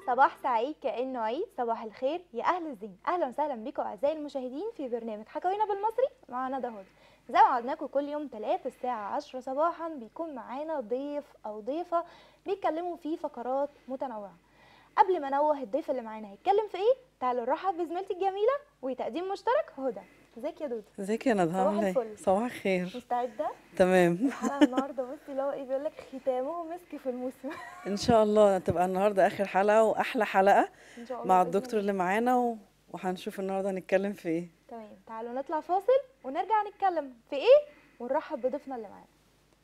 صباح سعيد كأنه عيد صباح الخير يا أهل الزين أهلا وسهلا بكم أعزائي المشاهدين في برنامج حكاوينا بالمصري مع ندى هدى زي ما وعدناكم كل يوم تلات الساعة عشرة صباحا بيكون معانا ضيف أو ضيفة بيتكلموا في فقرات متنوعة قبل ما نوه الضيف اللي معانا هيتكلم في ايه تعالوا نرحب بزميلتي الجميلة وتقديم مشترك هدى ازيك يا دودو ازيك يا ندى صباح عامله ايه الفل. صباح الخير مستعدة تمام الحلقة النهاردة بصي اللي هو ايه بيقول لك ختامه مسك في الموسم ان شاء الله تبقى النهارده اخر حلقه واحلى حلقه ان شاء الله مع بإذن الدكتور اللي معانا و... وهنشوف النهارده هنتكلم في ايه تمام تعالوا نطلع فاصل ونرجع نتكلم في ايه ونرحب بضيفنا اللي معانا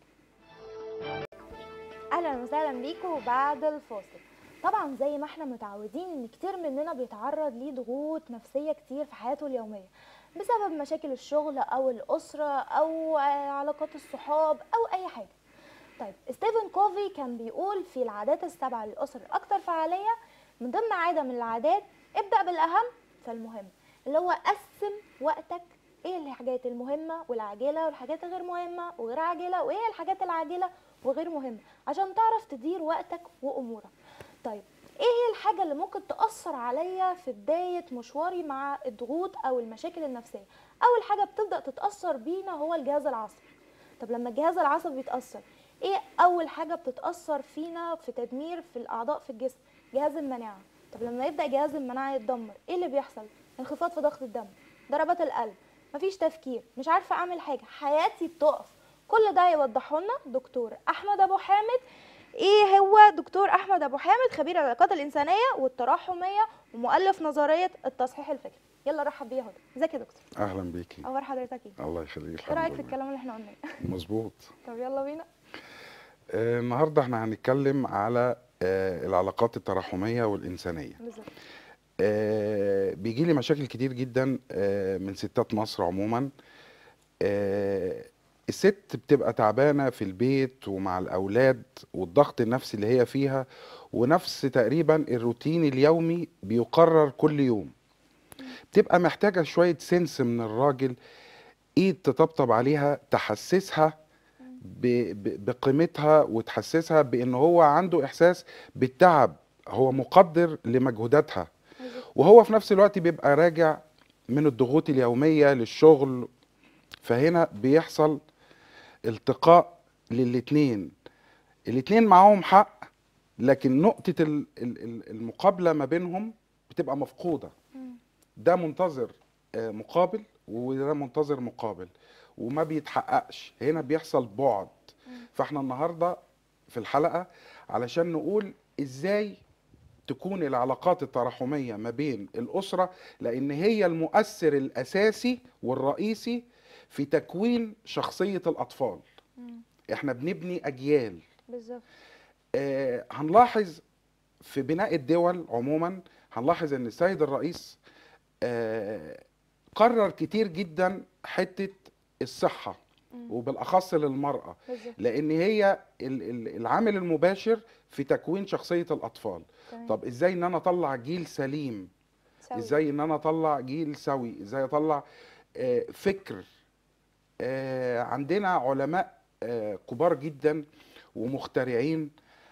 اهلا وسهلا بيكم بعد الفاصل طبعا زي ما احنا متعودين ان كتير مننا بيتعرض لضغوط نفسيه كتير في حياته اليوميه بسبب مشاكل الشغل او الاسره او آه، علاقات الصحاب او اي حاجه طيب ستيفن كوفي كان بيقول في العادات السبعه للاسر الاكثر فعاليه من ضمن عاده من العادات ابدا بالاهم فالمهم اللي هو قسم وقتك ايه الحاجات المهمه والعاجله والحاجات الغير مهمه وغير عاجله وايه الحاجات العاجله وغير مهمه عشان تعرف تدير وقتك وامورك طيب ايه هي الحاجه اللي ممكن تاثر عليا في بدايه مشواري مع الضغوط او المشاكل النفسيه اول حاجه بتبدا تتاثر بينا هو الجهاز العصبي طب لما الجهاز العصبي بيتاثر ايه اول حاجه بتتاثر فينا في تدمير في الاعضاء في الجسم جهاز المناعه طب لما يبدا جهاز المناعه يتدمر ايه اللي بيحصل انخفاض في ضغط الدم ضربات القلب مفيش تفكير مش عارفه اعمل حاجه حياتي بتقف كل ده يوضحه لنا دكتور احمد ابو حامد ايه هو دكتور احمد ابو حامد خبير العلاقات الانسانيه والتراحميه ومؤلف نظريه التصحيح الفكري يلا رحب بيا هدى ازيك يا دكتور اهلا بيكي اخبار حضرتك ايه الله يخليك ايه رايك الحمد في لله الكلام اللي احنا قلناه مظبوط طب يلا بينا آه النهارده احنا هنتكلم على آه العلاقات التراحميه والانسانيه بالظبط آه بيجي لي مشاكل كتير جدا آه من ستات مصر عموما آه الست بتبقى تعبانه في البيت ومع الاولاد والضغط النفسي اللي هي فيها ونفس تقريبا الروتين اليومي بيقرر كل يوم بتبقى محتاجه شويه سنس من الراجل ايد تطبطب عليها تحسسها ب- ب- بقيمتها وتحسسها بان هو عنده احساس بالتعب هو مقدر لمجهوداتها بالظبط. وهو في نفس الوقت بيبقى راجع من الضغوط اليوميه للشغل فهنا بيحصل التقاء للاتنين الاتنين معاهم حق لكن نقطه ال- ال- ال- المقابله ما بينهم بتبقى مفقوده مم. ده منتظر آه، مقابل وده منتظر مقابل وما بيتحققش هنا بيحصل بعد فاحنا النهارده في الحلقه علشان نقول ازاي تكون العلاقات التراحميه ما بين الاسره لان هي المؤثر الاساسي والرئيسي في تكوين شخصيه الاطفال مم. احنا بنبني اجيال بالظبط آه، هنلاحظ في بناء الدول عموما هنلاحظ ان السيد الرئيس آه، قرر كتير جدا حته الصحه مم. وبالاخص للمراه بالظبط لان هي ال- ال- العامل المباشر في تكوين شخصيه الاطفال تمام. طب ازاي ان انا اطلع جيل سليم سوي. ازاي ان انا اطلع جيل سوي ازاي اطلع آه، فكر آه، عندنا علماء آه، كبار جدا ومخترعين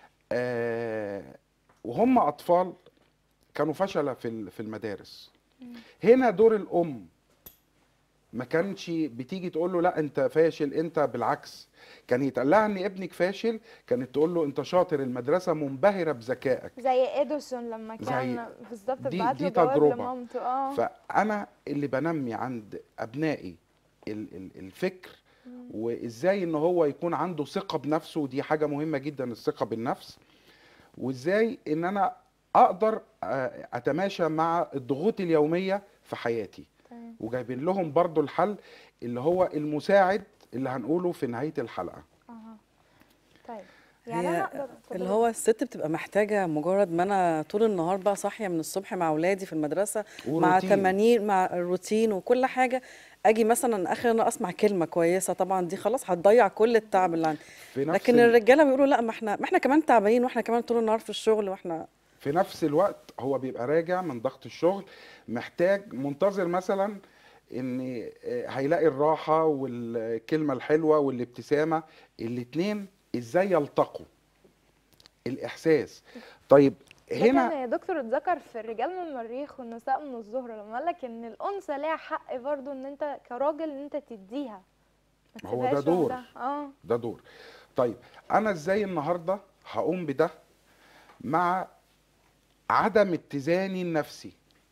آه، وهم اطفال كانوا فشلة في ال- في المدارس مم. هنا دور الام ما كانش بتيجي تقول له لا انت فاشل انت بالعكس كان يتقال لها ان ابنك فاشل كانت تقول له انت شاطر المدرسه منبهره بذكائك زي اديسون لما كان بالظبط دي- بعت دي له جواب تجربة. لمامته اه فانا اللي بنمي عند ابنائي ال- ال- الفكر مم. وازاي ان هو يكون عنده ثقه بنفسه ودي حاجه مهمه جدا الثقه بالنفس وازاي ان انا اقدر آه، اتماشى مع الضغوط اليوميه في حياتي تمام وجايبين لهم برضو الحل اللي هو المساعد اللي هنقوله في نهايه الحلقه اها طيب يعني هي انا اقدر اللي اتفضلي. هو الست بتبقى محتاجه مجرد ما انا طول النهار بقى صاحيه من الصبح مع اولادي في المدرسه مع وروتين. 80 مع الروتين وكل حاجه اجي مثلا اخر انا اسمع كلمه كويسه طبعا دي خلاص هتضيع كل التعب اللي عندي في نفس لكن ال- الرجاله بيقولوا لا ما احنا ما احنا كمان تعبانين واحنا كمان طول النهار في الشغل واحنا في نفس الوقت هو بيبقى راجع من ضغط الشغل محتاج منتظر مثلا ان آه، هيلاقي الراحه والكلمه الحلوه والابتسامه الاتنين ازاي يلتقوا الاحساس طيب ده هنا كان يا دكتور اتذكر في الرجال من المريخ والنساء من الزهرة لما قال لك ان الانثى ليها حق برضو ان انت كراجل ان انت تديها ما هو ده تسيبهاش دور. لوحدها. اه ده دور طيب انا ازاي النهارده هقوم بده مع عدم اتزاني النفسي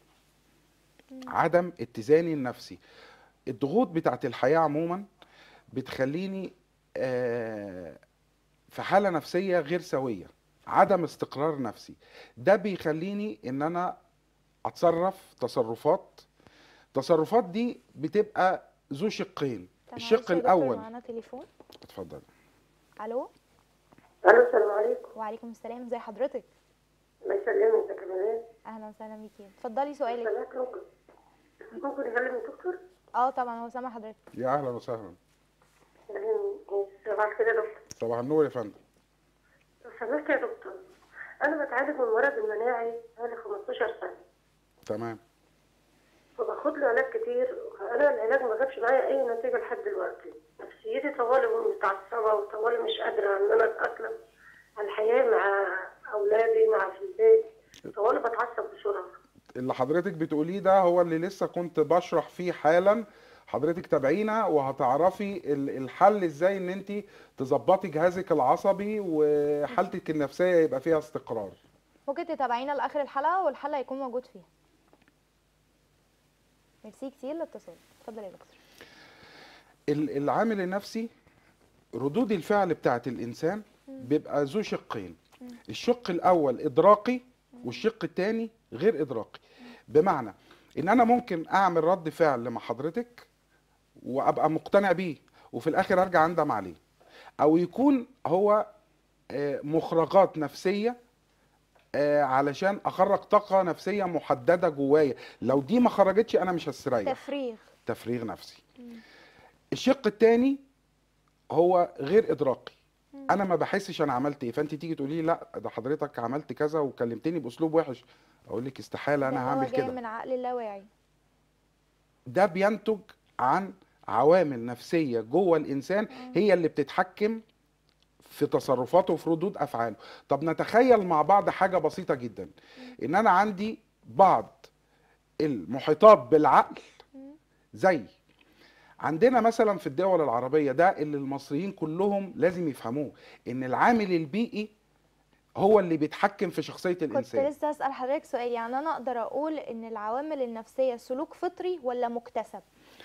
عدم اتزاني النفسي الضغوط بتاعت الحياة عموما بتخليني آه، في حالة نفسية غير سوية عدم استقرار نفسي ده بيخليني ان انا اتصرف تصرفات تصرفات دي بتبقى ذو شقين طب الشق معلش يا دكتور، الاول معانا تليفون اتفضل الو الو السلام عليكم وعليكم السلام ازي حضرتك الله يسلمك يا كمان اهلا وسهلا بيكي اتفضلي سؤالك سمعت ممكن ممكن اكلم الدكتور اه طبعا هو سامع حضرتك يا اهلا وسهلا صباح كده يا دكتور صباح النور يا فندم لو سمحت يا دكتور انا بتعالج من مرض المناعي بقالي 15 سنه تمام وباخد له علاج كتير انا العلاج ما جابش معايا اي نتيجه لحد دلوقتي نفسيتي طوالي متعصبه وطوالي مش قادره ان انا اتاقلم على الحياه مع اولادي مع في البيت طوالي بتعصب بسرعه اللي حضرتك بتقوليه ده هو اللي لسه كنت بشرح فيه حالا حضرتك تابعينا وهتعرفي ال- الحل ازاي ان انت تظبطي جهازك العصبي وحالتك النفسيه يبقى فيها استقرار ممكن تتابعينا لاخر الحلقه والحل هيكون موجود فيها ميرسي كتير للاتصال اتفضل يا دكتور ال- العامل النفسي ردود الفعل بتاعت الانسان بيبقى ذو شقين الشق الاول ادراكي والشق الثاني غير ادراكي بمعنى ان انا ممكن اعمل رد فعل مع حضرتك وابقى مقتنع بيه وفي الاخر ارجع اندم عليه او يكون هو آه، مخرجات نفسيه آه، علشان اخرج طاقه نفسيه محدده جوايا لو دي ما خرجتش انا مش هستريح تفريغ تفريغ نفسي الشق الثاني هو غير ادراكي انا ما بحسش انا عملت ايه فانت تيجي تقولي لي لا ده حضرتك عملت كذا وكلمتني باسلوب وحش اقول لك استحاله ده انا هو هعمل جاي كده من عقل اللاواعي ده بينتج عن عوامل نفسيه جوه الانسان هي اللي بتتحكم في تصرفاته وفي ردود افعاله طب نتخيل مع بعض حاجه بسيطه جدا ان انا عندي بعض المحيطات بالعقل زي عندنا مثلا في الدول العربيه ده اللي المصريين كلهم لازم يفهموه ان العامل البيئي هو اللي بيتحكم في شخصيه كنت الانسان لسه اسال حضرتك سؤال يعني انا اقدر اقول ان العوامل النفسيه سلوك فطري ولا مكتسب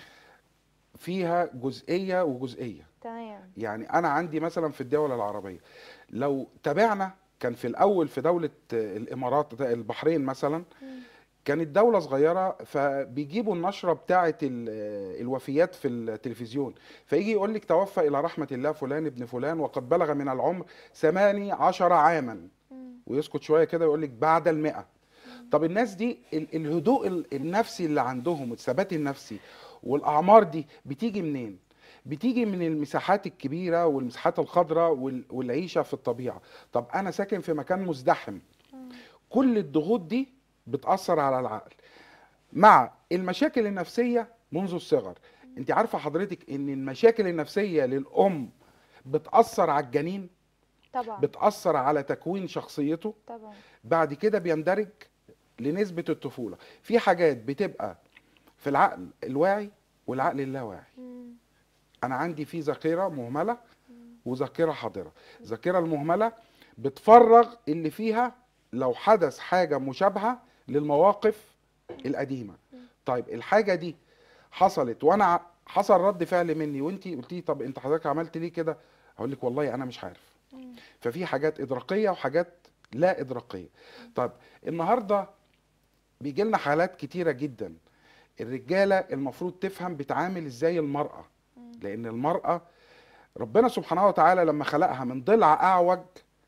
فيها جزئيه وجزئيه تمام يعني انا عندي مثلا في الدول العربيه لو تابعنا كان في الاول في دوله الامارات ده البحرين مثلا كانت دولة صغيرة فبيجيبوا النشرة بتاعة ال- الوفيات في التلفزيون فيجي يقول لك توفى إلى رحمة الله فلان ابن فلان وقد بلغ من العمر ثماني عشر عاما ويسكت شوية كده يقول لك بعد المئة طب الناس دي ال- الهدوء ال- النفسي اللي عندهم الثبات النفسي والأعمار دي بتيجي منين؟ بتيجي من المساحات الكبيرة والمساحات الخضراء وال- والعيشة في الطبيعة طب أنا ساكن في مكان مزدحم كل الضغوط دي بتأثر على العقل مع المشاكل النفسية منذ الصغر انت عارفة حضرتك ان المشاكل النفسية للأم بتأثر على الجنين طبعا بتأثر على تكوين شخصيته طبعا بعد كده بيندرج لنسبة الطفولة في حاجات بتبقى في العقل الواعي والعقل اللاواعي مم. انا عندي في ذاكره مهمله وذاكره حاضره الذاكره المهمله بتفرغ اللي فيها لو حدث حاجه مشابهه للمواقف القديمه طيب الحاجه دي حصلت وانا ع- حصل رد فعل مني وانت قلتي لي طب انت حضرتك عملت ليه كده هقول لك والله انا مش عارف ففي حاجات ادراكيه وحاجات لا ادراكيه طب النهارده بيجي لنا حالات كتيره جدا الرجاله المفروض تفهم بتعامل ازاي المراه لان المراه ربنا سبحانه وتعالى لما خلقها من ضلع اعوج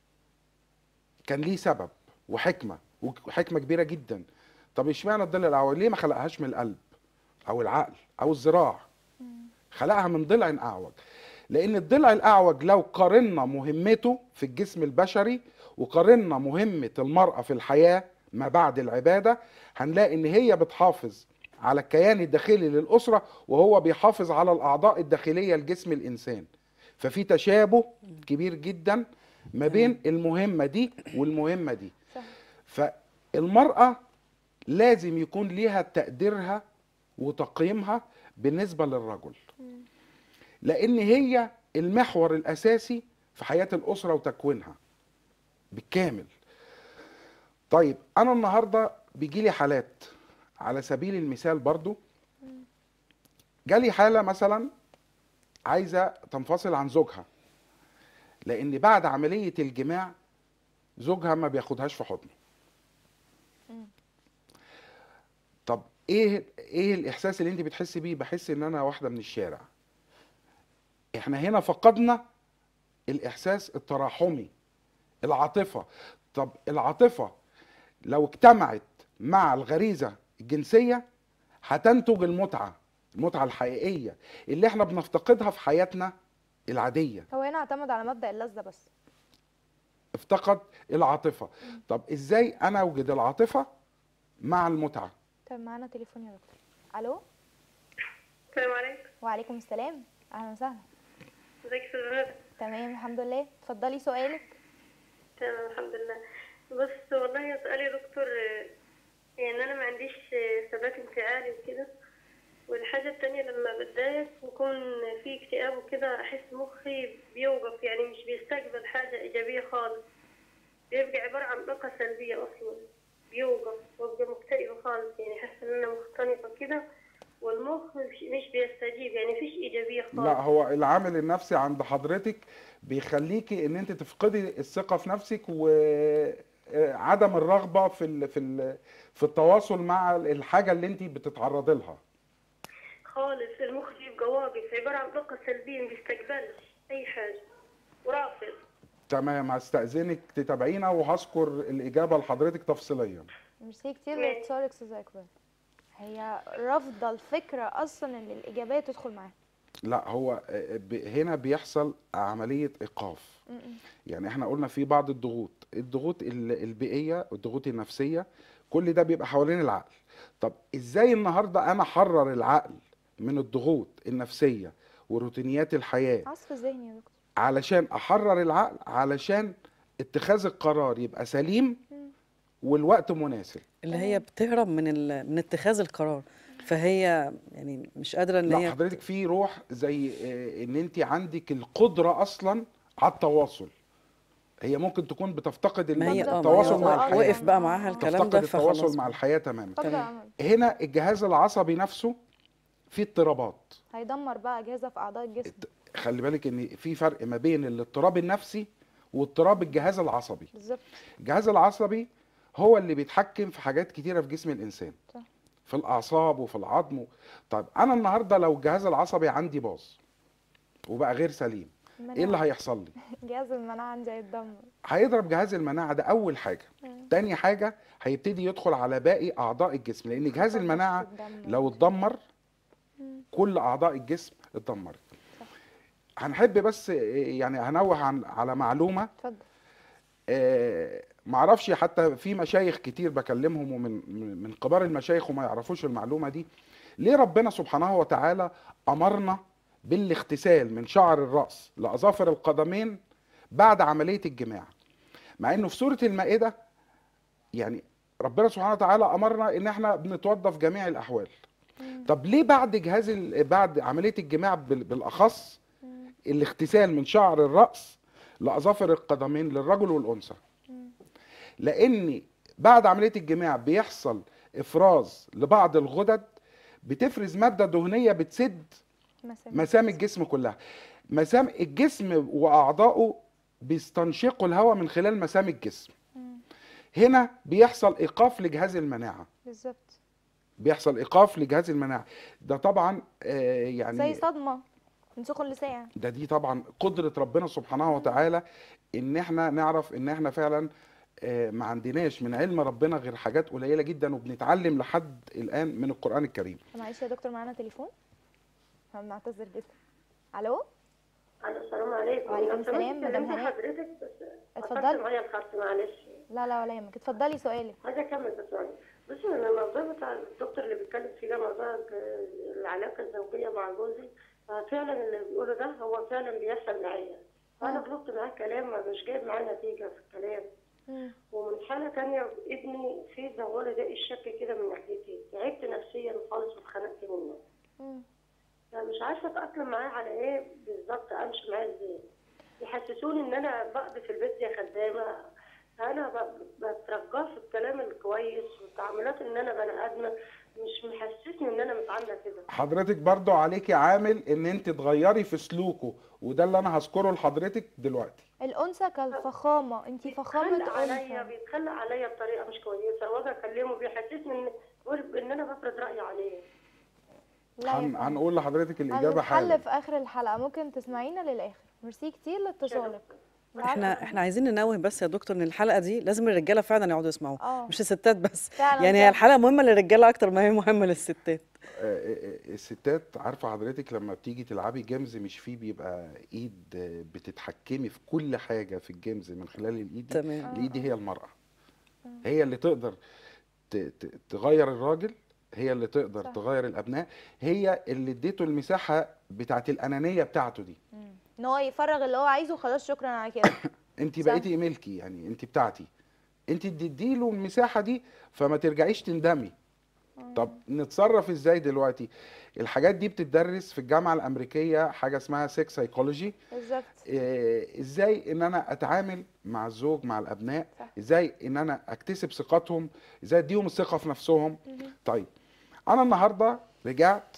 كان ليه سبب وحكمه وحكمه كبيره جدا طب اشمعنى الضلع الاعوج ليه ما خلقهاش من القلب او العقل او الذراع خلقها من ضلع اعوج لان الضلع الاعوج لو قارنا مهمته في الجسم البشري وقارنا مهمه المراه في الحياه ما بعد العباده هنلاقي ان هي بتحافظ على الكيان الداخلي للاسره وهو بيحافظ على الاعضاء الداخليه لجسم الانسان ففي تشابه كبير جدا ما بين المهمه دي والمهمه دي صح فالمرأة لازم يكون ليها تقديرها وتقييمها بالنسبة للرجل لأن هي المحور الأساسي في حياة الأسرة وتكوينها بالكامل طيب أنا النهاردة بيجي لي حالات على سبيل المثال برضو جالي حالة مثلا عايزة تنفصل عن زوجها لأن بعد عملية الجماع زوجها ما بياخدهاش في حضنه طب ايه ايه الاحساس اللي انت بتحسي بيه بحس ان انا واحده من الشارع احنا هنا فقدنا الاحساس التراحمي العاطفه طب العاطفه لو اجتمعت مع الغريزه الجنسيه هتنتج المتعه المتعه الحقيقيه اللي احنا بنفتقدها في حياتنا العاديه هو هنا اعتمد على مبدأ اللذة بس افتقد العاطفه طب ازاي انا اوجد العاطفه مع المتعه طب معانا تليفون يا دكتور الو السلام عليكم وعليكم السلام اهلا وسهلا ازيك يا بنات تمام الحمد لله اتفضلي سؤالك تمام الحمد لله بس والله سؤالي يا دكتور آه، يعني انا ما عنديش آه، ثبات انفعالي وكده والحاجة التانية لما بتضايق ويكون في اكتئاب وكده أحس مخي بيوقف يعني مش بيستقبل حاجة إيجابية خالص بيبقى عبارة عن طاقة سلبية أصلا بيوقف وابقى مكتئبة خالص يعني حاسة إن أنا مختنقة كده والمخ مش مش بيستجيب يعني مفيش إيجابية خالص لا هو العامل النفسي عند حضرتك بيخليكي ان انت تفقدي الثقه في نفسك وعدم الرغبه في ال في ال في التواصل مع الحاجه اللي انت بتتعرضي لها خالص المخ بيبقى واقف عبارة عن طاقة سلبية ما بيستقبلش أي حاجة ورافض تمام هستأذنك تتابعينا وهذكر الإجابة لحضرتك تفصيليا ميرسي كتير ماشي. لاتصالك استاذ اكبر هي رافضه الفكره اصلا ان الايجابيه تدخل معاها لا هو آه، ب- هنا بيحصل عملية إيقاف م-م. يعني احنا قلنا في بعض الضغوط الضغوط ال- البيئية والضغوط النفسية كل ده بيبقى حوالين العقل طب ازاي النهاردة انا احرر العقل من الضغوط النفسية وروتينيات الحياة عصف ذهني يا دكتور علشان احرر العقل علشان اتخاذ القرار يبقى سليم والوقت مناسب اللي هي بتهرب من ال... من اتخاذ القرار فهي يعني مش قادره ان لا هي حضرتك في روح زي آه، ان انت عندك القدرة اصلا على التواصل هي ممكن تكون بتفتقد ما هي اه ما هي التواصل مع آه، الحياة وقف بقى معاها الكلام تفتقد ده التواصل فخلاص مع الحياة تماما اتفضل يا تمام. عمر هنا الجهاز العصبي نفسه فيه اضطرابات هيدمر بقى اجهزه في اعضاء الجسم خلي بالك ان في فرق ما بين الاضطراب النفسي واضطراب الجهاز العصبي بالظبط الجهاز العصبي هو اللي بيتحكم في حاجات كتيرة في جسم الإنسان صح. في الأعصاب وفي العظم طيب أنا النهاردة لو الجهاز العصبي عندي باظ وبقى غير سليم إيه اللي هيحصل لي؟ جهاز المناعه عندي هيتدمر هيضرب جهاز المناعة ده أول حاجة تاني حاجة هيبتدي يدخل على باقي أعضاء الجسم لأن جهاز خلاص المناعة اتدمر. لو اتدمر كل أعضاء الجسم اتدمرت هنحب بس آه، يعني هنوه عن على معلومة اتفضل آه، معرفش حتى في مشايخ كتير بكلمهم ومن من من كبار المشايخ وما يعرفوش المعلومة دي ليه ربنا سبحانه وتعالى أمرنا بالاغتسال من شعر الرأس لأظافر القدمين بعد عملية الجماع مع انه في سورة المائدة يعني ربنا سبحانه وتعالى أمرنا ان احنا بنتوضى في جميع الأحوال طب ليه بعد جهاز ال- بعد عملية الجماع بال- بالأخص الاغتسال من شعر الرأس لأظافر القدمين للرجل والأنثى لأن بعد عملية الجماع بيحصل إفراز لبعض الغدد بتفرز مادة دهنية بتسد مسام مسام الجسم كلها مسام الجسم وأعضائه بيستنشقوا الهواء من خلال مسام الجسم هنا بيحصل إيقاف لجهاز المناعة بالظبط بيحصل إيقاف لجهاز المناعة ده طبعا آه، زي يعني صدمه من سخن لساعة ده دي طبعا قدرة ربنا سبحانه وتعالى ان احنا نعرف ان احنا فعلا آه، ما عندناش من علم ربنا غير حاجات قليلة جدا وبنتعلم لحد الآن من القرآن الكريم معلش يا دكتور معانا تليفون احنا بنعتذر جدا الو ألو، السلام عليكم وعليكم لو سمحت السلام، مدام كلمت هناء. حضرتك بس اتفضلي. قطعت معايا الخط معلش لا لا ولا يهمك اتفضلي سؤالك عايزة أكمل بس معلش بصي أنا الموضوع بتاع الدكتور اللي بيتكلم فيه ده موضوع ال- العلاقة الزوجية مع جوزي فعلا اللي بيقوله ده هو فعلا بيحصل معايا وأنا آه. غلطت معاه كلام مش جايب معاه نتيجة في الكلام مم. ومن حالة تانية ابني في زوالة ده الشك كده من ناحيتي تعبت نفسيا خالص واتخنقت منه مم. فمش عارفة اتأقلم معاه على ايه بالظبط امشي معاه ازاي يحسسوني ان انا بقضي في البيت زي خدامة فانا ب- بترجاه في الكلام الكويس والتعاملات ان انا بني ادمة مش محسسني ان انا متعاملة كده حضرتك برضو عليكي عامل ان انت تغيري في سلوكه وده اللي انا هذكره لحضرتك دلوقتي الانثى كالفخامه انت فخامه بيتخلق عليا انثى بيتخلق عليا بطريقة مش كويسة واجي اكلمه بيحسسني ان بقول ان انا بفرض رأيي عليه لا يا هن... فندم. هنقول لحضرتك الاجابه هنحل حالا في اخر الحلقه ممكن تسمعينا للاخر ميرسي كتير لاتصالك احنا احنا عايزين ننوه بس يا دكتور ان الحلقه دي لازم الرجاله فعلا يقعدوا يسمعوها اه مش الستات بس فعلا يعني هي صح. الحلقه مهمه للرجاله اكتر ما هي مهمه للستات آه، آه، آه، الستات عارفه حضرتك لما بتيجي تلعبي جيمز مش فيه بيبقى ايد آه، بتتحكمي في كل حاجه في الجيمز من خلال الايد دي. تمام الايد دي هي المراه هي اللي تقدر ت- ت- تغير الراجل هي اللي تقدر صح. تغير الابناء هي اللي اديته المساحه بتاعت الانانيه بتاعته دي مم. ان هو يفرغ اللي هو عايزه خلاص شكرا على كده انت صح. بقيتي ملكي يعني انت بتاعتي انت تديله المساحه دي فما ترجعيش تندمي طب نتصرف ازاي دلوقتي الحاجات دي بتدرس في الجامعه الامريكيه حاجه اسمها سيكس سايكولوجي بالظبط إيه، ازاي ان انا اتعامل مع الزوج مع الابناء صح. ازاي ان انا اكتسب ثقتهم ازاي اديهم الثقه في نفسهم مهم. طيب انا النهارده رجعت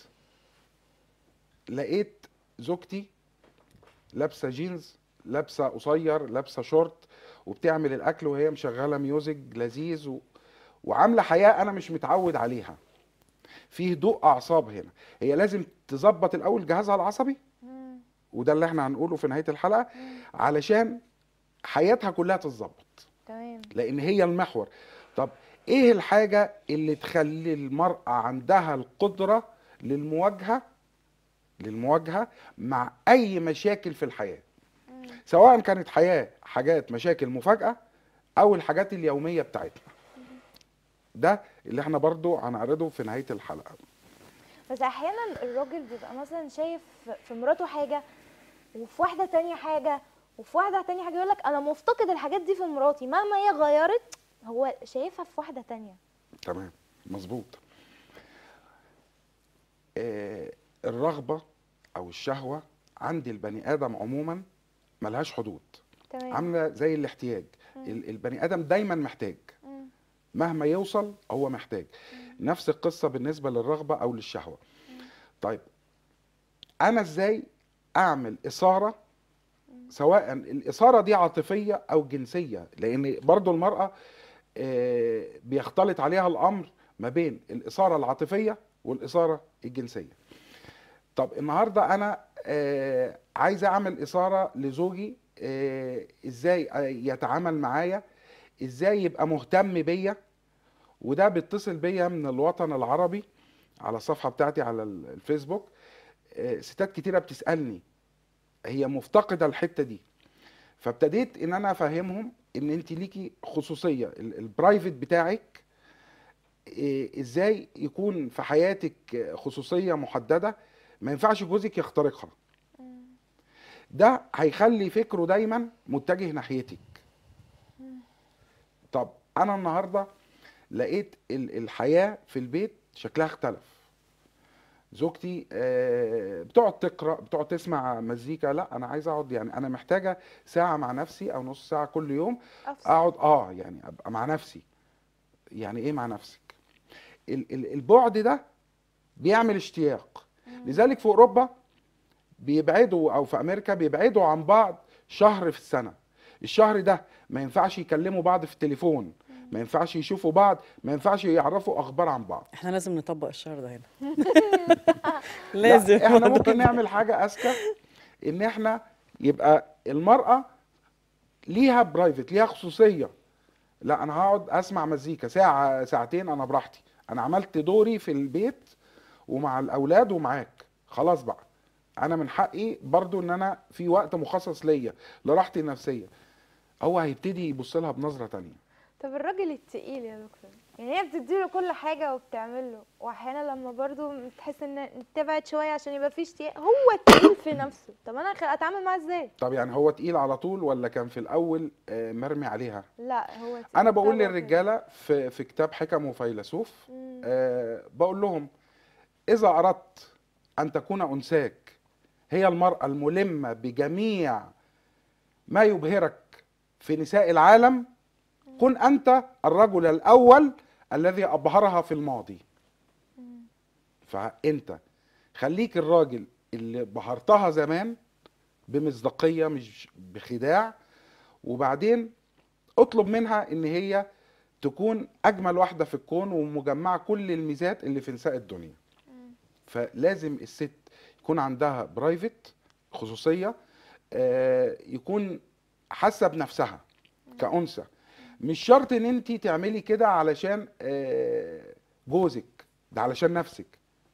لقيت زوجتي لابسه جينز لابسه قصير لابسه شورت وبتعمل الاكل وهي مشغله ميوزك لذيذ و... وعامله حياه انا مش متعود عليها في هدوء اعصاب هنا هي لازم تظبط الاول جهازها العصبي مم. وده اللي احنا هنقوله في نهايه الحلقه علشان حياتها كلها تتظبط تمام لان هي المحور طب ايه الحاجه اللي تخلي المراه عندها القدره للمواجهه للمواجهه مع اي مشاكل في الحياه سواء كانت حياه حاجات مشاكل مفاجاه او الحاجات اليوميه بتاعتنا ده اللي احنا برضو هنعرضه في نهايه الحلقه بس احيانا الراجل بيبقى مثلا شايف في مراته حاجه وفي واحده تانية حاجه وفي واحده تانية حاجه يقول لك انا مفتقد الحاجات دي في مراتي مهما هي غيرت هو شايفها في واحده تانية تمام مظبوط آه الرغبه او الشهوه عند البني ادم عموما ملهاش حدود تمام عامله زي الاحتياج ال- البني ادم دايما محتاج مم. مهما يوصل هو محتاج نفس القصه بالنسبه للرغبه او للشهوه طيب انا ازاي اعمل اثاره سواء الاثاره دي عاطفيه او جنسيه لان برضو المراه آه، بيختلط عليها الامر ما بين الاثاره العاطفيه والاثاره الجنسيه طب النهارده انا آه، عايز اعمل اثاره لزوجي آه، ازاي يتعامل معايا ازاي يبقى مهتم بيا وده بيتصل بيا من الوطن العربي على الصفحه بتاعتي على ال- الفيسبوك آه، ستات كتيره بتسالني هي مفتقده الحته دي فابتديت ان انا افهمهم ان انت ليكي خصوصيه ال- البرايفت بتاعك إيه، ازاي يكون في حياتك خصوصيه محدده ما ينفعش جوزك يخترقها ده هيخلي فكره دايما متجه ناحيتك طب انا النهارده لقيت ال- الحياه في البيت شكلها اختلف زوجتي آه، بتقعد تقرا بتقعد تسمع مزيكا لا انا عايز اقعد يعني انا محتاجه ساعه مع نفسي او نص ساعه كل يوم أفصل. اقعد اه يعني ابقى مع نفسي يعني ايه مع نفسك ال- ال- البعد ده بيعمل اشتياق لذلك في اوروبا بيبعدوا او في امريكا بيبعدوا عن بعض شهر في السنه الشهر ده ما ينفعش يكلموا بعض في التليفون ما ينفعش يشوفوا بعض ما ينفعش يعرفوا اخبار عن بعض احنا لازم نطبق الشهر ده هنا لا لازم احنا الموضوع ممكن ده. نعمل حاجه اذكى ان احنا يبقى المراه ليها برايفت ليها خصوصيه لا انا هقعد اسمع مزيكا ساعه ساعتين انا براحتي انا عملت دوري في البيت ومع الاولاد ومعاك خلاص بقى انا من حقي برضو ان انا في وقت مخصص ليا لراحتي النفسيه هو هيبتدي يبص لها بنظره تانية طب الراجل التقيل يا دكتور يعني هي بتديله كل حاجة وبتعمله واحيانا لما برضو تحس ان تبعد شوية عشان يبقى فيه اشتياق هو التقيل في نفسه طب انا خ- اتعامل معاه ازاي طب يعني هو تقيل على طول ولا كان في الاول آه، مرمي عليها لا هو تقيل انا بقول طبعاً. للرجاله في في كتاب حكم وفيلسوف مم. آه، بقول لهم اذا اردت ان تكون انثاك هي المراه الملمه بجميع ما يبهرك في نساء العالم كن انت الرجل الاول الذي ابهرها في الماضي فانت خليك الراجل اللي بهرتها زمان بمصداقيه مش بخداع وبعدين اطلب منها ان هي تكون اجمل واحده في الكون ومجمعه كل الميزات اللي في نساء الدنيا فلازم الست يكون عندها برايفت خصوصيه آه، يكون حاسه بنفسها كانثى مش شرط ان انت تعملي كده علشان آه، جوزك ده علشان نفسك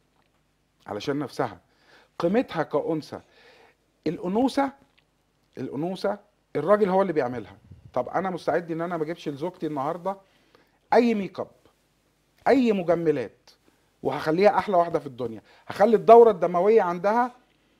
علشان نفسها قيمتها كانثى الانوثه الانوثه الراجل هو اللي بيعملها طب انا مستعد ان انا ما اجيبش لزوجتي النهارده اي ميك اب اي مجملات وهخليها احلى واحده في الدنيا هخلي الدوره الدمويه عندها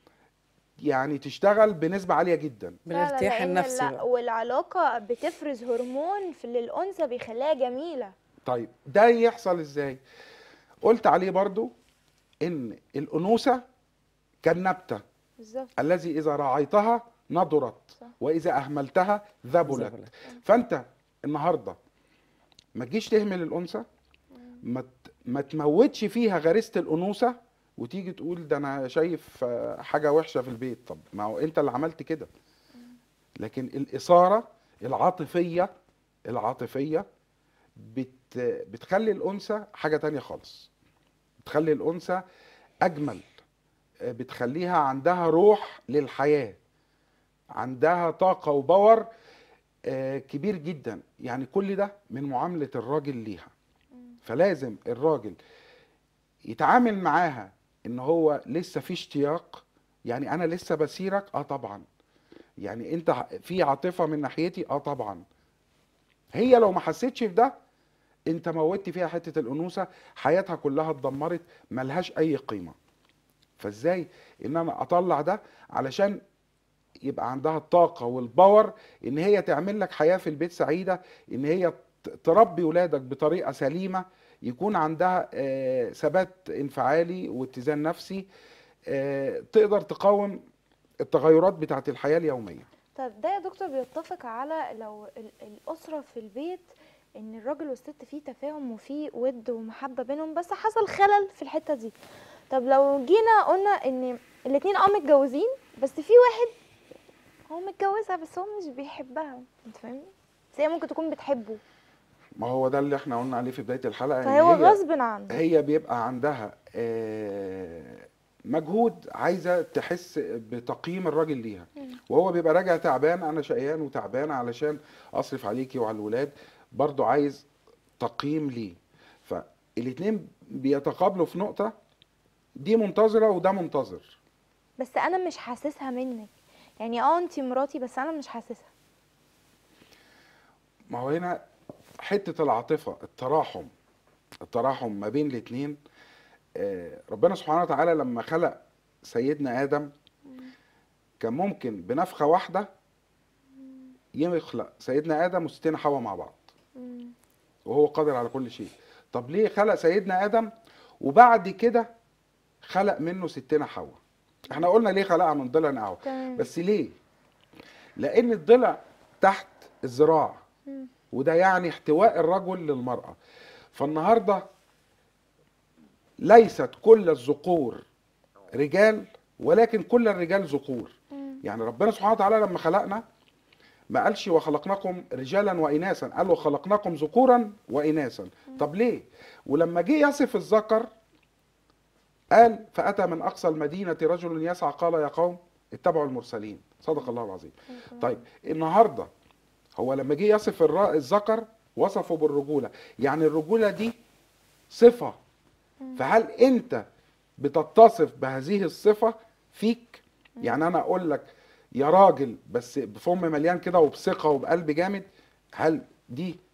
يعني تشتغل بنسبه عاليه جدا لا، لا، بالارتياح لأن النفسي لا بقى. والعلاقة بتفرز هرمون في للأنثى بيخليها جميلة طيب ده يحصل ازاي قلت عليه برضو ان الانوثه كالنبته بالظبط الذي اذا راعيتها نضرت صح. واذا اهملتها ذبلت ذبلت. فانت النهارده ما تجيش تهمل الانثى ما ت- ما تموتش فيها غريزه الانوثه وتيجي تقول ده انا شايف آه، حاجه وحشه في البيت طب ما هو انت اللي عملت كده لكن الاثاره العاطفيه العاطفيه بت بتخلي الانثى حاجه تانية خالص بتخلي الانثى اجمل آه، بتخليها عندها روح للحياه عندها طاقه وباور آه، كبير جدا يعني كل ده من معامله الراجل ليها فلازم الراجل يتعامل معاها ان هو لسه في اشتياق يعني انا لسه بسيرك اه طبعا يعني انت ح- في عاطفه من ناحيتي اه طبعا هي لو ما حسيتش في ده انت موتت فيها حته الانوثه حياتها كلها اتدمرت ملهاش اي قيمه فازاي ان انا اطلع ده علشان يبقى عندها الطاقه والباور ان هي تعمل لك حياه في البيت سعيده ان هي ت- تربي ولادك بطريقه سليمه يكون عندها آه، ثبات انفعالي واتزان نفسي آه، تقدر تقاوم التغيرات بتاعت الحياه اليوميه طب ده يا دكتور بيتفق على لو ال- الأسرة في البيت إن الراجل والست فيه تفاهم وفيه ود ومحبة بينهم بس حصل خلل في الحتة دي طب لو جينا قلنا إن الاتنين اه متجوزين بس في واحد هو متجوزها بس هو مش بيحبها انت فاهمني؟ بس هي ممكن تكون بتحبه ما هو ده اللي احنا قلنا عليه في بدايه الحلقه إن فهو هي- غصب عنه هي بيبقى عندها آه، مجهود عايزه تحس بتقييم الراجل ليها وهو بيبقى راجع تعبان انا شقيان وتعبان علشان اصرف عليكي وعلى الولاد برضو عايز تقييم ليه فالاتنين بيتقابلوا في نقطه دي منتظره وده منتظر بس انا مش حاسسها منك يعني اه انتي مراتي بس انا مش حاسسها ما هو هنا حته العاطفه التراحم التراحم ما بين الاتنين آه، ربنا سبحانه وتعالى لما خلق سيدنا ادم كان ممكن بنفخه واحده يخلق سيدنا ادم وستنا حواء مع بعض وهو قادر على كل شيء طب ليه خلق سيدنا ادم وبعد كده خلق منه ستنا حواء احنا قلنا ليه خلقها من ضلع اعوج تمام. بس ليه لان الضلع تحت الذراع وده يعني احتواء الرجل للمرأة فالنهاردة ليست كل الذكور رجال ولكن كل الرجال ذكور يعني ربنا سبحانه وتعالى لما خلقنا ما قالش وخلقناكم رجالا وإناثا قال وخلقناكم ذكورا وإناثا طب ليه ولما جه يصف الذكر قال فأتى من أقصى المدينة رجل يسعى قال يا قوم اتبعوا المرسلين صدق الله العظيم طيب النهارده هو لما جه يصف الر- الذكر وصفه بالرجوله يعني الرجوله دي صفه فهل انت بتتصف بهذه الصفه فيك يعني انا اقول لك يا راجل بس بفم مليان كده وبثقه وبقلب جامد هل دي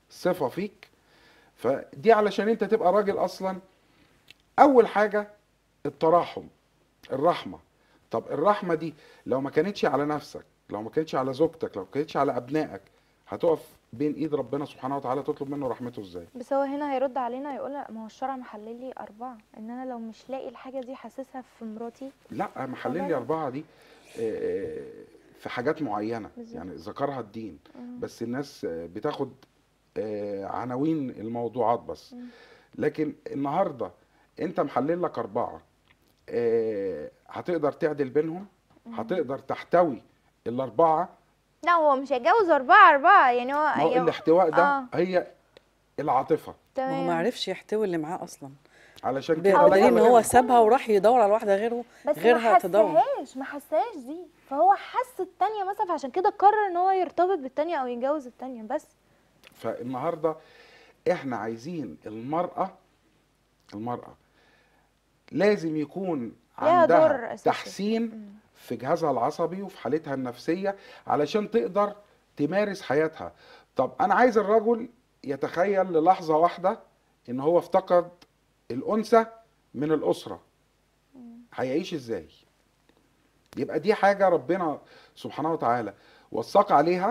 صفة فيك فدي علشان انت تبقى راجل اصلا اول حاجة التراحم الرحمة طب الرحمة دي لو ما كانتش على نفسك لو ما كانتش على زوجتك لو ما كانتش على ابنائك هتقف بين ايد ربنا سبحانه وتعالى تطلب منه رحمته ازاي بس هو هنا هيرد علينا يقول لا، ما هو الشرع محلل لي أربعة إن أنا لو مش لاقي الحاجة دي حاسسها في مراتي لا محلل لي والله. أربعة دي آه، في حاجات معينة بالظبط. يعني ذكرها الدين مم. بس الناس آه، بتاخد آه، عناوين الموضوعات بس لكن النهاردة انت محلل لك أربعة آه، هتقدر تعدل بينهم هتقدر تحتوي الأربعة لا هو مش هيتجوز أربعة أربعة يعني هو ما هو هي- الاحتواء ده آه. هي العاطفة ما هو تمام ما عرفش يحتوي اللي معاه اصلا علشان ب- كده بدليل ان بدأ هو يعمل- سابها وراح يدور على واحده غيره بس غيرها ما تدور حسهاش ما حسهاش دي فهو حس التانية مثلا فعشان كده قرر ان هو يرتبط بالتانية او يتجوز التانية بس فالنهارده احنا عايزين المرأة المرأة لازم يكون ليها دور عندها أساسي. تحسين في جهازها العصبي وفي حالتها النفسية علشان تقدر تمارس حياتها طب انا عايز الرجل يتخيل للحظة واحدة ان هو افتقد الأنثى من الأسرة هيعيش ازاي يبقى دي حاجة ربنا سبحانه وتعالى وثق عليها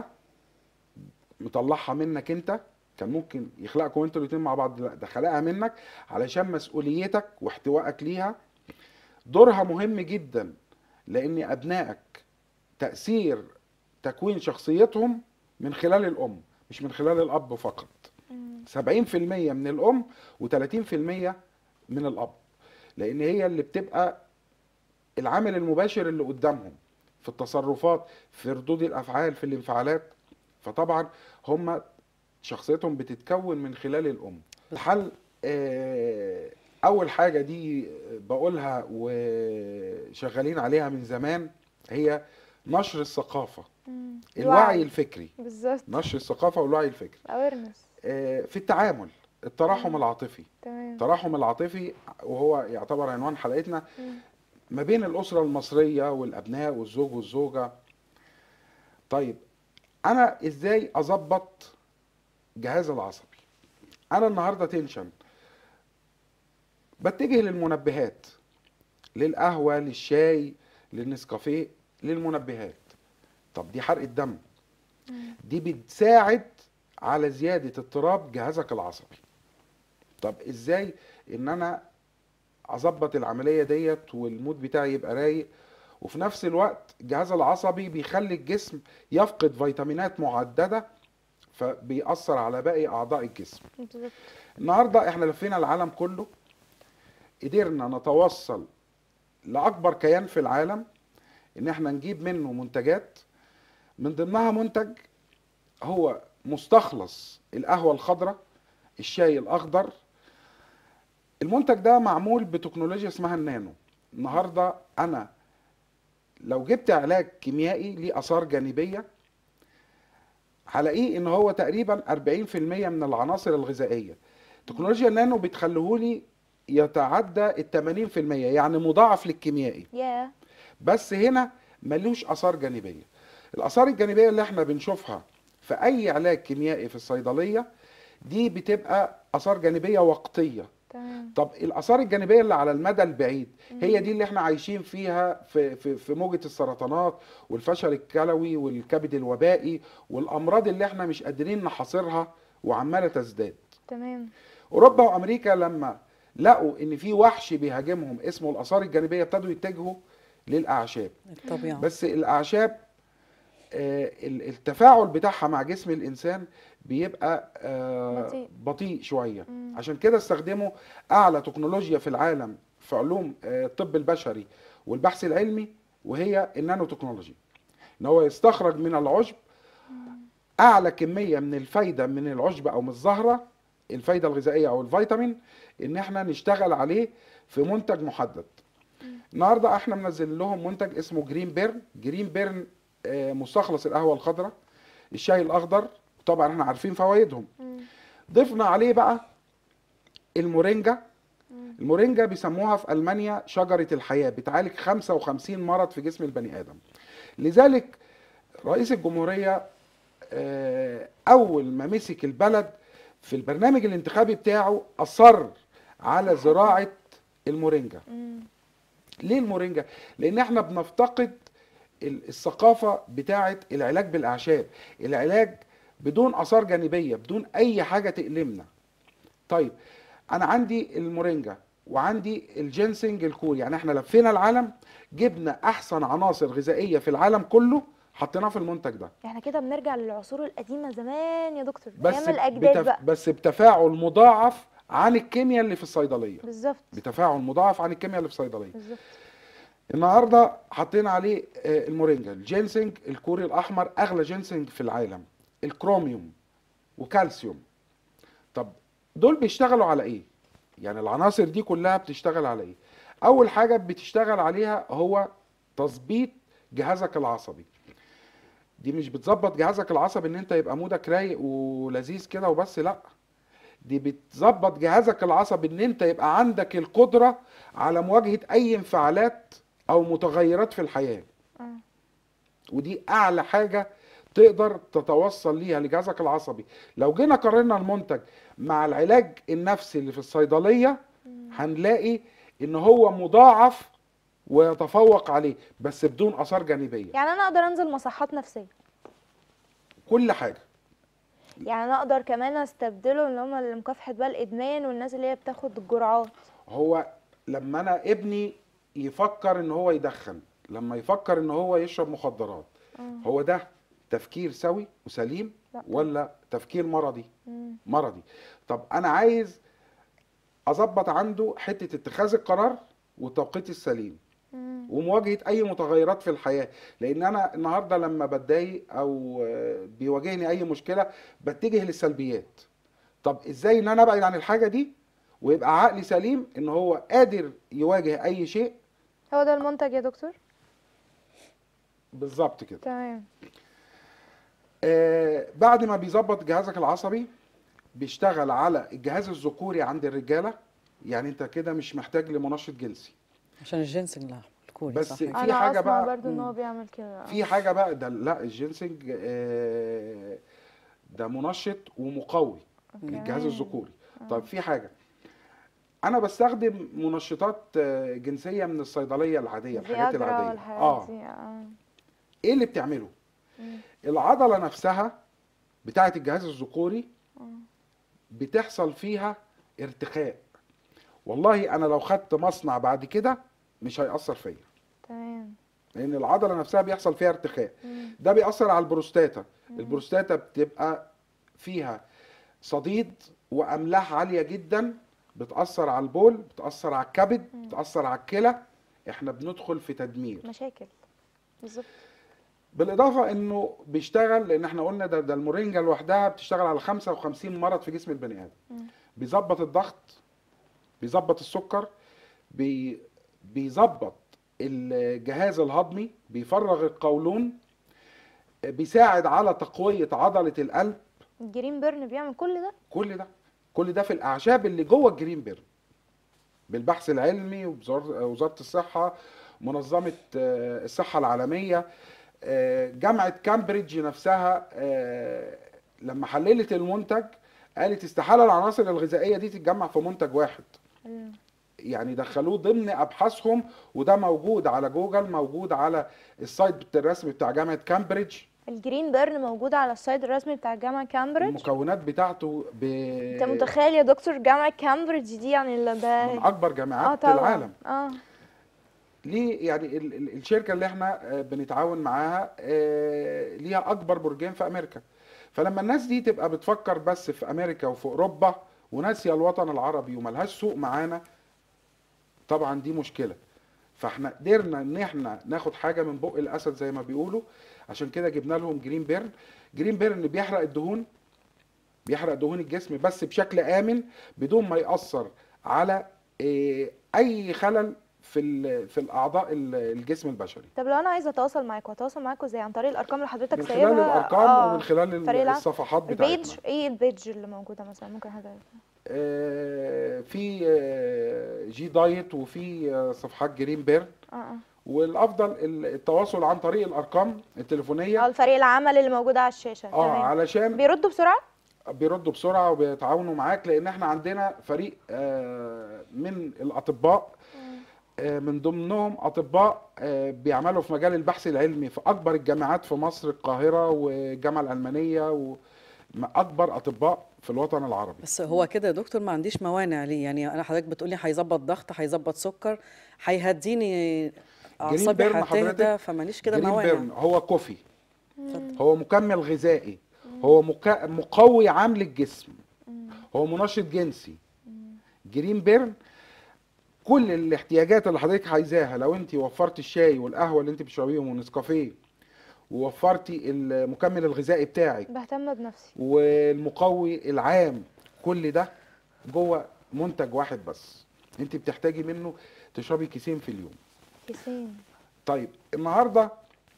مطلعها منك انت كان ممكن يخلقكم انتوا الاتنين مع بعض لا ده خلقها منك علشان مسؤوليتك واحتوائك ليها دورها مهم جدا لان ابنائك تأثير تكوين شخصيتهم من خلال الام مش من خلال الاب فقط 70% من الام و30% من الاب لان هي اللي بتبقى العامل المباشر اللي قدامهم في التصرفات في ردود الافعال في الانفعالات فطبعا هم شخصيتهم بتتكون من خلال الام الحل آه، اول حاجه دي بقولها وشغالين عليها من زمان هي نشر الثقافه الوعي الفكري بالظبط نشر الثقافه والوعي الفكري awareness آه، في التعامل التراحم العاطفي تمام التراحم العاطفي وهو يعتبر عنوان حلقتنا ما بين الأسرة المصرية والأبناء والزوج والزوجة طيب أنا إزاي أظبط جهاز العصبي أنا النهاردة تنشن بتجه للمنبهات للقهوة للشاي للنسكافيه للمنبهات طب دي حرق الدم دي بتساعد على زيادة اضطراب جهازك العصبي طب ازاي ان انا اظبط العمليه ديت والمود بتاعي يبقى رايق وفي نفس الوقت الجهاز العصبي بيخلي الجسم يفقد فيتامينات معدده فبيأثر على باقي اعضاء الجسم بالظبط النهارده احنا لفينا العالم كله قدرنا نتوصل لاكبر كيان في العالم ان احنا نجيب منه منتجات من ضمنها منتج هو مستخلص القهوه الخضراء الشاي الاخضر المنتج ده معمول بتكنولوجيا اسمها النانو النهارده انا لو جبت علاج كيميائي ليه اثار جانبيه هلاقيه ان هو تقريبا 40% من العناصر الغذائيه تكنولوجيا النانو بتخليهولي يتعدى ال 80% يعني مضاعف للكيميائي يا بس هنا ملوش اثار جانبيه الاثار الجانبيه اللي احنا بنشوفها في اي علاج كيميائي في الصيدليه دي بتبقى اثار جانبيه وقتيه تمام طب الاثار الجانبيه اللي على المدى البعيد هي دي اللي احنا عايشين فيها في في في موجه السرطانات والفشل الكلوي والكبد الوبائي والامراض اللي احنا مش قادرين نحاصرها وعماله تزداد تمام اوروبا وامريكا لما لقوا ان في وحش بيهاجمهم اسمه الاثار الجانبيه ابتدوا يتجهوا للاعشاب الطبيعه بس الاعشاب آه، ال- التفاعل بتاعها مع جسم الانسان بيبقى آه، بطيء. بطيء شويه مم. عشان كده استخدموا اعلى تكنولوجيا في العالم في علوم آه، الطب البشري والبحث العلمي وهي النانو تكنولوجي ان هو يستخرج من العشب اعلى كميه من الفايده من العشب او من الزهره الفايده الغذائيه او الفيتامين ان احنا نشتغل عليه في منتج محدد النهارده احنا منزل لهم منتج اسمه جرين بيرن جرين بيرن آه، مستخلص القهوه الخضراء الشاي الاخضر طبعا احنا عارفين فوائدهم ضفنا عليه بقى المورينجا المورينجا بيسموها في المانيا شجره الحياه بتعالج 55 مرض في جسم البني ادم لذلك رئيس الجمهوريه آه، اول ما مسك البلد في البرنامج الانتخابي بتاعه اصر على زراعه المورينجا مم. ليه المورينجا لان احنا بنفتقد ال- الثقافه بتاعه العلاج بالاعشاب العلاج بدون اثار جانبيه بدون اي حاجه تألمنا طيب انا عندي المورينجا وعندي الجينسينج الكوري يعني احنا لفينا العالم جبنا احسن عناصر غذائيه في العالم كله حطيناها في المنتج ده احنا كده بنرجع للعصور القديمه زمان يا دكتور بس ايام الاجداد بتف... بقى بس بتفاعل مضاعف عن الكيمياء اللي في الصيدليه بالظبط بتفاعل مضاعف عن الكيمياء اللي في الصيدليه بالظبط النهارده حطينا عليه آه، المورينجا الجينسينج الكوري الاحمر اغلى جينسينج في العالم الكروميوم وكالسيوم طب دول بيشتغلوا على ايه يعني العناصر دي كلها بتشتغل على ايه اول حاجه بتشتغل عليها هو تظبيط جهازك العصبي دي مش بتظبط جهازك العصبي ان انت يبقى مودك رايق ولذيذ كده وبس لا دي بتظبط جهازك العصبي ان انت يبقى عندك القدره على مواجهه اي انفعالات او متغيرات في الحياه آه. ودي اعلى حاجه تقدر تتوصل ليها لجهازك العصبي لو جينا قارنا المنتج مع العلاج النفسي اللي في الصيدليه هنلاقي ان هو مضاعف ويتفوق عليه بس بدون اثار جانبيه يعني انا اقدر انزل مصحات نفسيه كل حاجه يعني انا اقدر كمان استبدله اللي هم اللي مكافحه بقى الادمان والناس اللي هي بتاخد الجرعات هو لما انا ابني يفكر ان هو يدخن لما يفكر ان هو يشرب مخدرات هو ده تفكير سوي وسليم لا. ولا تفكير مرضي مم. مرضي طب انا عايز اظبط عنده حته اتخاذ القرار والتوقيت السليم مم. ومواجهه اي متغيرات في الحياه لان انا النهارده لما بتضايق او آه، بيواجهني اي مشكله بتجه للسلبيات طب ازاي ان انا ابعد عن الحاجه دي ويبقى عقلي سليم ان هو قادر يواجه اي شيء هو ده المنتج يا دكتور بالظبط كده تمام آه بعد ما بيظبط جهازك العصبي بيشتغل على الجهاز الذكوري عند الرجاله يعني انت كده مش محتاج لمنشط جنسي عشان الجنس اللحم الكوري بس صح في كده. انا حاجة اسمع بقى- برضو ان مم. هو بيعمل كده آه. في حاجه بقى ده لا الجنسنج آه، ده منشط ومقوي للجهاز كمان. الذكوري طيب في حاجه انا بستخدم منشطات آه، جنسيه من الصيدليه العاديه الحاجات فياجرا العاديه والحاجات اه دي اه ايه اللي بتعمله مم. العضله نفسها بتاعه الجهاز الذكوري بتحصل فيها ارتخاء والله انا لو خدت مصنع بعد كده مش هيأثر فيا تمام لان العضله نفسها بيحصل فيها ارتخاء مم. ده بيأثر على البروستاتا البروستاتا بتبقى فيها صديد واملاح عاليه جدا بتأثر على البول بتأثر على الكبد بتأثر على الكلى احنا بندخل في تدمير مشاكل بالظبط بالاضافه انه بيشتغل لان احنا قلنا ده ده المورينجا لوحدها بتشتغل على 55 مرض في جسم البني ادم بيظبط الضغط بيظبط السكر بي بيظبط الجهاز الهضمي بيفرغ القولون بيساعد على تقويه عضله القلب الجرين بيرن بيعمل كل ده كل ده كل ده في الاعشاب اللي جوه الجرين بيرن بالبحث العلمي ووزاره الصحه منظمه آه، الصحه العالميه آه، جامعه كامبريدج نفسها آه، لما حللت المنتج قالت استحاله العناصر الغذائيه دي تتجمع في منتج واحد مم. يعني دخلوه ضمن ابحاثهم وده موجود على جوجل موجود على السايت الرسمي بتاع جامعه كامبريدج الجرين بيرن موجود على السايت الرسمي بتاع جامعة كامبريدج المكونات بتاعته ب... انت متخيل يا دكتور جامعة كامبريدج دي يعني اللي من ده اكبر اه جامعات طبعا العالم اه ليه يعني ال- ال- الشركه اللي احنا آه، بنتعاون معاها آه، ليها اكبر برجين في امريكا فلما الناس دي تبقى بتفكر بس في امريكا وفي اوروبا وناسيه الوطن العربي وملهاش سوق معانا طبعا دي مشكله فاحنا قدرنا ان احنا ناخد حاجه من بق الاسد زي ما بيقولوا عشان كده جبنا لهم جرين بيرن جرين بيرن بيحرق الدهون بيحرق دهون الجسم بس بشكل امن بدون ما ياثر على آه، اي خلل في ال- في الاعضاء ال- الجسم البشري طب لو انا عايزه اتواصل معاكم اتواصل معاكم ازاي عن طريق الارقام اللي حضرتك من سايبها خلال الارقام آه. ومن خلال فريق العمل. الصفحات البيج بتاعتنا ايه البيج اللي موجوده مثلا ممكن حضرتك آه، في آه، جي دايت وفي آه، صفحات جرين بيرن اه اه والافضل ال- التواصل عن طريق الارقام اه التليفونيه الفريق العمل اللي موجود على الشاشه اه تمام علشان بيردوا بسرعه بيردوا بسرعه وبيتعاونوا معاك لان احنا عندنا فريق آه، من الاطباء آه، من ضمنهم اطباء آه، بيعملوا في مجال البحث العلمي في اكبر الجامعات في مصر القاهره والجامعه الالمانيه واكبر اطباء في الوطن العربي بس هو كده يا دكتور ما عنديش موانع ليه يعني انا حضرتك بتقولي هيظبط ضغط هيظبط سكر هيهديني اعصابي بيرن هتهدى حضرتك فماليش كده جرين موانع بيرن هو كوفي هو مكمل غذائي هو مكا... مقوي عام للجسم هو منشط جنسي جرين بيرن كل الاحتياجات اللي حضرتك عايزاها لو انت وفرتي الشاي والقهوه اللي انت بتشربيهم والنسكافيه ووفرتي المكمل الغذائي بتاعك بهتم بنفسي والمقوي العام كل ده جوه منتج واحد بس انت بتحتاجي منه تشربي كيسين في اليوم كيسين طيب النهارده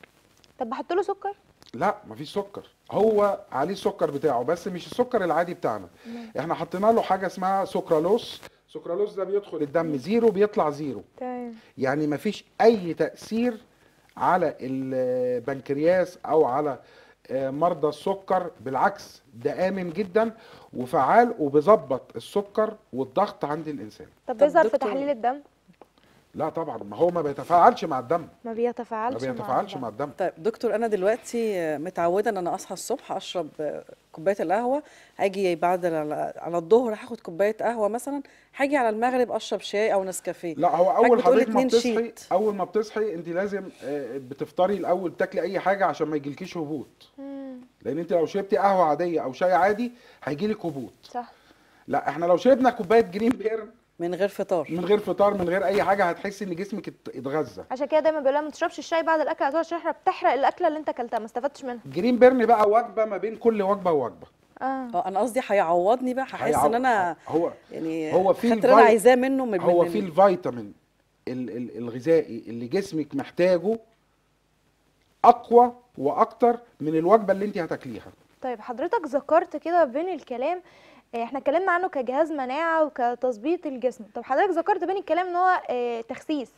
طب بحط له سكر لا مفيش سكر هو عليه السكر بتاعه بس مش السكر العادي بتاعنا احنا حطينا له حاجه اسمها سكرالوس سكرالوس ده بيدخل الدم زيرو بيطلع زيرو تمام يعني مفيش اي تاثير على البنكرياس او على آه، مرضى السكر بالعكس ده امن جدا وفعال وبيظبط السكر والضغط عند الانسان طب طب بيظهر في دكتور- تحليل الدم لا طبعا ما هو ما بيتفاعلش مع الدم ما ما بيتفاعلش بيتفاعلش الدم. مع الدم طيب دكتور انا دلوقتي متعوده ان انا اصحى الصبح اشرب كوبايه القهوه اجي بعد على على الظهر هاخد كوبايه قهوه مثلا هاجي على المغرب اشرب شاي او نسكافيه لا هو حضرتك اول بتقول حضرتك ما اتنين بتصحي شيت. اول ما بتصحي انت لازم آه، بتفطري الاول تاكلي اي حاجه عشان ما يجيلكيش هبوط مم، لان انت لو شربتي قهوه عاديه او شاي عادي هيجيلك هبوط صح لا احنا لو شربنا كوبايه جرين بيرن من غير فطار من غير فطار من غير اي حاجه هتحسي ان جسمك ات- اتغذى عشان كده دايما بيقول لها ما تشربش الشاي بعد الاكل هتقعد تحرق بتحرق الاكله اللي انت اكلتها ما استفدتش منها جرين بيرن بقى وجبه ما بين كل وجبه ووجبه اه اه انا قصدي هيعوضني بقى هحس هيعو- ان انا هو يعني هو في خدت اللي انا الفاي- عايزاه منه من هو من في ال- الفيتامين ال- ال- الغذائي اللي جسمك محتاجه اقوى واكتر من الوجبه اللي انت هتاكليها طيب حضرتك ذكرت كده بين الكلام آه، احنا اتكلمنا عنه كجهاز مناعه وكتظبيط الجسم طب حضرتك ذكرت بين الكلام ان هو آه، تخسيس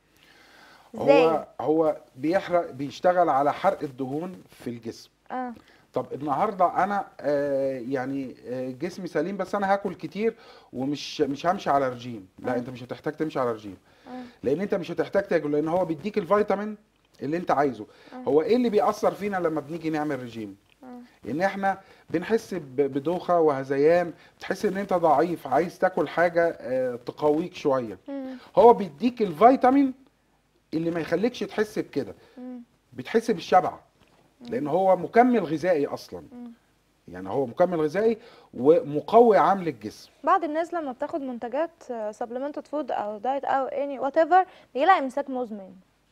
ازاي هو هو بيحرق بيشتغل على حرق الدهون في الجسم اه طب النهارده انا آه يعني آه جسمي سليم بس انا هاكل كتير ومش مش همشي على رجيم لا انت مش هتحتاج تمشي على رجيم آه. لان انت مش هتحتاج تاكل لان هو بيديك الفيتامين اللي انت عايزه هو ايه اللي بيأثر فينا لما بنيجي نعمل رجيم ان احنا بنحس ب- بدوخه وهذيان بتحس ان انت ضعيف عايز تاكل حاجه آه، تقويك شويه مم. هو بيديك الفيتامين اللي ما يخليكش تحس بكده مم. بتحس بالشبع لان هو مكمل غذائي اصلا يعني هو مكمل غذائي ومقوي عام للجسم بعض الناس لما بتاخد منتجات سبلمنتد فود او دايت او اني وات ايفر بيلاقي امساك مزمن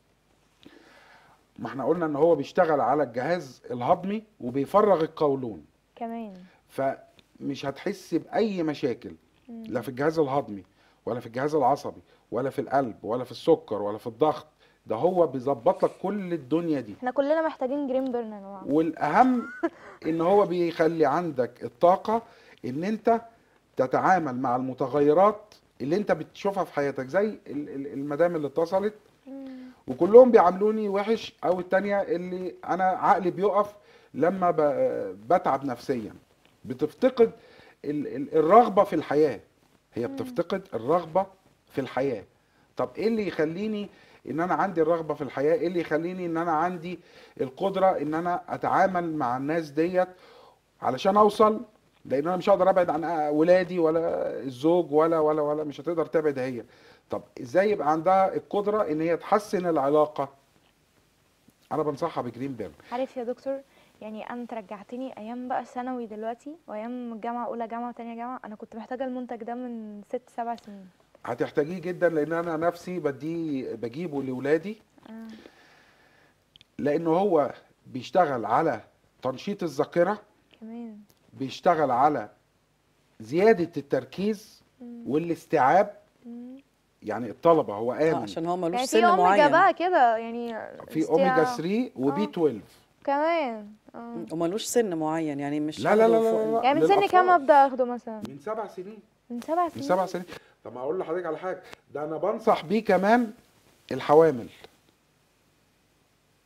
ما احنا قلنا ان هو بيشتغل على الجهاز الهضمي وبيفرغ القولون كمان فمش هتحس باي مشاكل لا في الجهاز الهضمي ولا في الجهاز العصبي ولا في القلب ولا في السكر ولا في الضغط ده هو بيظبط لك كل الدنيا دي احنا كلنا محتاجين جرين بيرن يا جماعه والاهم ان هو بيخلي عندك الطاقه ان انت تتعامل مع المتغيرات اللي انت بتشوفها في حياتك زي ال- ال- المدام اللي اتصلت وكلهم بيعاملوني وحش او التانية اللي انا عقلي بيقف لما ب- بتعب نفسيا بتفتقد ال- ال- الرغبة في الحياة هي بتفتقد الرغبة في الحياة طب ايه اللي يخليني ان انا عندي الرغبة في الحياة ايه اللي يخليني ان انا عندي القدرة ان انا اتعامل مع الناس ديت علشان اوصل لان انا مش هقدر ابعد عن ولادي ولا الزوج ولا ولا ولا مش هتقدر تبعد هي طب ازاي يبقى عندها القدرة ان هي تحسن العلاقة انا بنصحها بجرين بيرن عارف يا دكتور يعني انت رجعتني ايام بقى ثانوي دلوقتي وايام الجامعه اولى جامعه وتانية جامعه انا كنت محتاجه المنتج ده من ست سبع سنين هتحتاجيه جدا لان انا نفسي بديه بجيبه لاولادي آه. لانه هو بيشتغل على تنشيط الذاكرة كمان بيشتغل على زيادة التركيز والاستيعاب مم. يعني الطلبة هو آه، آمن عشان هو ملوش يعني سن في اوميجا معين بقى كده يعني في استيعاب. اوميجا 3 وبي آه. 12 كمان اه وملوش سن معين يعني مش لا لا لا هاخده لا فوق لا. ال- يعني من سن للأطفال. كام ابدا اخده مثلا من سبع سنين من سبع من سنين سبع سنين طب ما اقول لحضرتك على حاجه ده انا بنصح بيه كمان الحوامل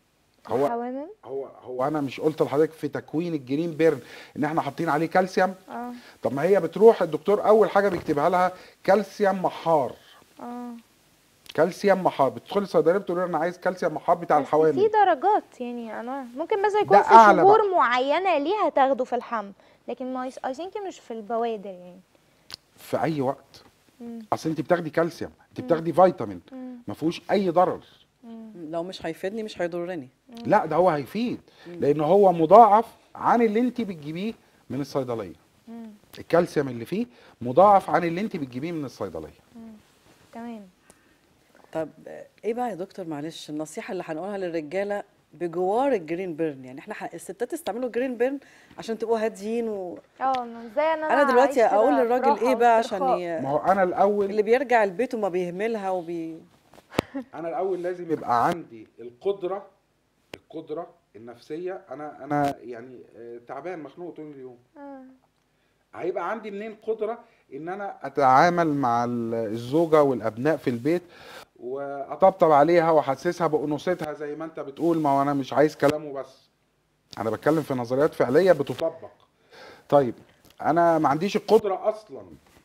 هو الحوامل هو هو انا مش قلت لحضرتك في تكوين الجرين بيرن ان احنا حاطين عليه كالسيوم اه طب ما هي بتروح الدكتور اول حاجه بيكتبها لها كالسيوم محار اه كالسيوم محار بتدخلي الصيدليه بتقول لها انا عايز كالسيوم محار بتاع بس في الحوامل درجات يعني انا ممكن مثلا يكون ده في أعلى شهور بقى. معينه ليها تاخده في الحمل لكن ما اي ثينك مش في البوادر يعني في اي وقت مم. اصل انت بتاخدي كالسيوم انت بتاخدي فيتامين مم. ما فيهوش اي ضرر لو مش هيفيدني مش هيضرني لا ده هو هيفيد لان هو مضاعف عن اللي انت بتجيبيه من الصيدليه مم. الكالسيوم اللي فيه مضاعف عن اللي انت بتجيبيه من الصيدليه تمام طب آه، ايه بقى يا دكتور معلش النصيحه اللي هنقولها للرجاله بجوار الجرين بيرن يعني احنا ح- الستات استعملوا الجرين بيرن عشان تبقوا هاديين و... اه إنه ازاي انا انا دلوقتي أعيش كده اقول للراجل براحة ايه بقى عشان واسترخاء؟ ي... ما هو انا الاول اللي بيرجع البيت وما بيهملها وبي انا الاول لازم يبقى عندي القدره القدره النفسيه انا انا يعني آه، تعبان مخنوق طول اليوم آه. هيبقى عندي منين قدره ان انا اتعامل مع ال- الزوجه والابناء في البيت واطبطب عليها واحسسها بانوثتها زي ما انت بتقول ما هو انا مش عايز كلامه بس انا بتكلم في نظريات فعليه بتطبق طيب انا ما عنديش القدره اصلا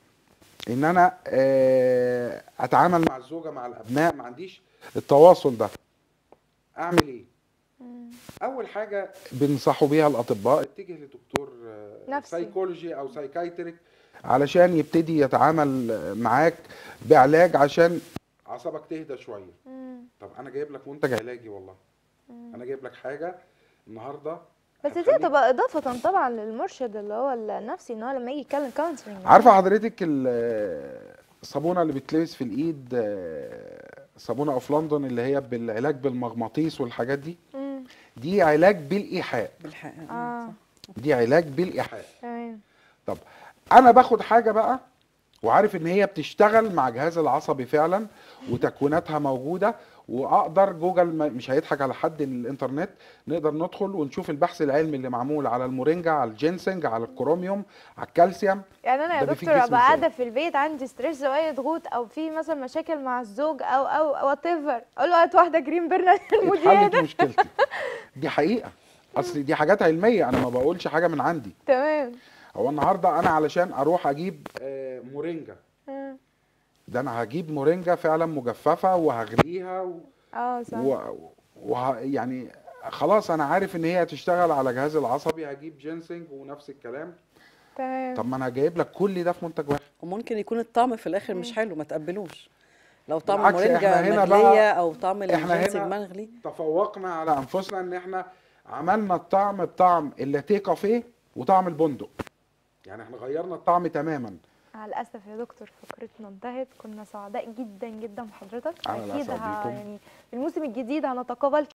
ان انا آه، اتعامل مع الزوجه مع الابناء ما عنديش التواصل ده اعمل ايه مم. اول حاجه بنصحوا بيها الاطباء اتجه لدكتور آه، نفسي. سايكولوجي او سايكايتريك علشان يبتدي يتعامل معاك بعلاج عشان اعصابك تهدى شويه مم. طب انا جايب لك منتج علاجي والله انا جايب لك حاجه النهارده بس دي هتخليك- تبقى اضافه طبعا للمرشد اللي هو النفسي ان هو لما يجي يتكلم كونسلنج عارفه حضرتك ال- الصابونه اللي بتلبس في الايد آه، صابونه اوف لندن اللي هي بالعلاج بالمغناطيس والحاجات دي دي علاج بالايحاء بالحق اه دي علاج بالايحاء تمام طب انا باخد حاجه بقى وعارف ان هي بتشتغل مع الجهاز العصبي فعلا وتكويناتها موجوده واقدر جوجل ما- مش هيضحك على حد الانترنت نقدر ندخل ونشوف البحث العلمي اللي معمول على المورينجا على الجينسنج على الكروميوم على الكالسيوم يعني انا يا ده بيفيد دكتور جسم ابقى إزاي؟ قاعده في البيت عندي ستريس واي ضغوط او في مثلا مشاكل مع الزوج او او وات ايفر اقول له هات واحده جرين بيرنر المدير اتحلت مشكلتي دي حقيقه اصل دي حاجات علميه انا ما بقولش حاجه من عندي تمام هو النهارده انا علشان اروح اجيب آه، مورينجا آه. ده انا هجيب مورينجا فعلا مجففه وهغليها و... اه صح و... وه... يعني خلاص انا عارف ان هي هتشتغل على جهاز العصبي هجيب جينسنج ونفس الكلام تمام طب ما انا جايب لك كل ده في منتج واحد وممكن يكون الطعم في الاخر مش حلو ما تقبلوش لو طعم بالعكس، المورينجا إحنا هنا بقى- مغليه او طعم إحنا الجنس هنا المغلي تفوقنا على انفسنا ان احنا عملنا الطعم بطعم اللاتيه كافيه وطعم البندق يعني احنا غيرنا الطعم تماما مع الاسف يا دكتور فقرتنا انتهت كنا سعداء جدا جدا بحضرتك أنا اللي اكيد أسعد ه- بيكم. يعني في الموسم الجديد هنتقابل